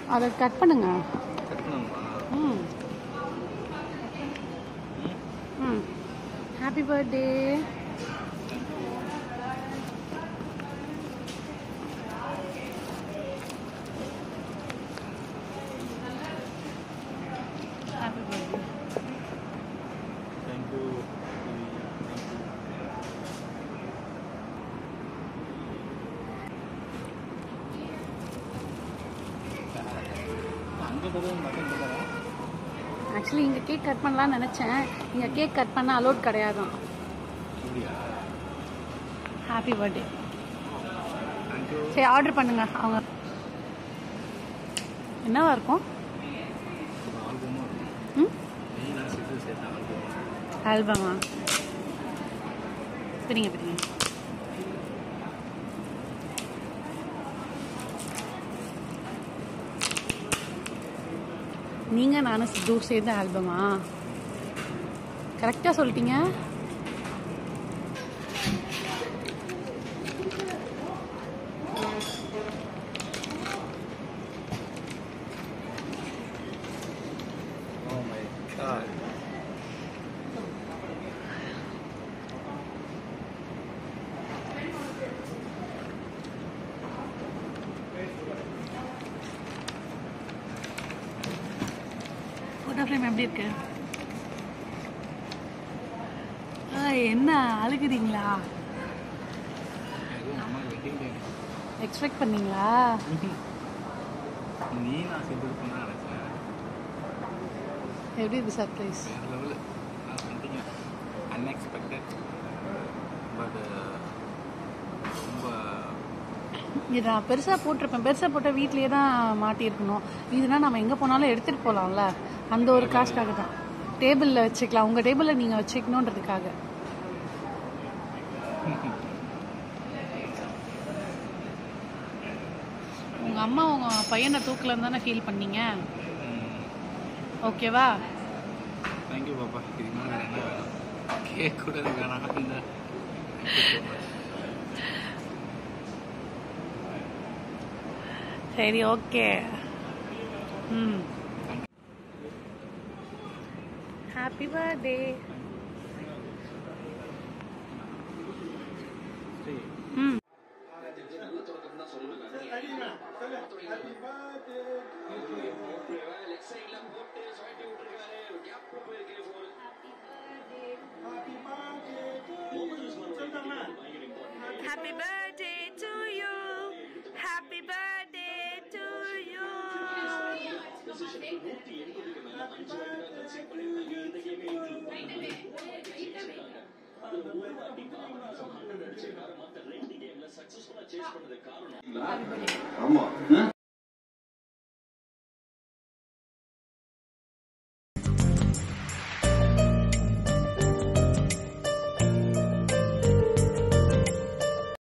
அதை கட் பண்ணுங்க கட் பண்ணணுமா ம் ம் happy birthday happy birthday thank you அங்கே தருவோம் மட்டும் தரேன் ஆக்சுவலி இங்கே கேக் கட் பண்ணலாம்னு நினச்சேன் இங்கே கேக் கட் பண்ண அலோட் கிடையாதான் அப்படியா ஹாப்பி பர்த்டே தேங்க்யூ சரி ஆர்டர் பண்ணுங்க அவங்க என்னவா இருக்கும் ஆல்பமாக இருக்கும் ம் நீ நான் சேர்த்து சேர்த்தேன் ஆல்பம் ஆல்பமா பிரிங்க பிரிங்க நீங்க நானும் சித்து சேர்ந்த ஆல்பமா கரெக்டா சொல்லிட்டீங்க Oh my god. Photo frame எப்படி இருக்கு ஆ, என்ன அழுகுறீங்களா எதுவும் அம்மா வெட்டிங் டே எக்ஸ்பெக்ட் பண்ணீங்களா நீ நான் சேர்த்து பண்ண நினச்சேன் எப்படி இருக்கு சர்ப்ரைஸ் வேறு லெவலு நான் சம்திங் அன்எக்ஸ்பெக்டட் பட் ரொம்ப இது நான் பெருசாக போட்டிருப்பேன் பெருசாக போட்டால் வீட்லேயே தான் மாட்டியிருக்கணும் இதுனா நம்ம எங்கே போனாலும் எடுத்துகிட்டு போகலாம்ல அந்த ஒரு காசுக்காக தான் டேபிளில் வச்சுக்கலாம் உங்கள் டேபிளில் நீங்கள் வச்சுக்கணுன்றதுக்காக உங்கள் அம்மா உங்கள் பையனை தூக்கலன்னு தானே ஃபீல் பண்ணீங்க ஓகேவா தேங்க்யூ பாப்பா இதுக்கு மேலே வேறு என்ன வேணும் கேக் கூட எனக்கு வேணாம் இந்த சரி ஓகே ம் ஹாப்பி பர்த்டே சரி ம் Happy birthday to you. Happy birthday to you. ஆமா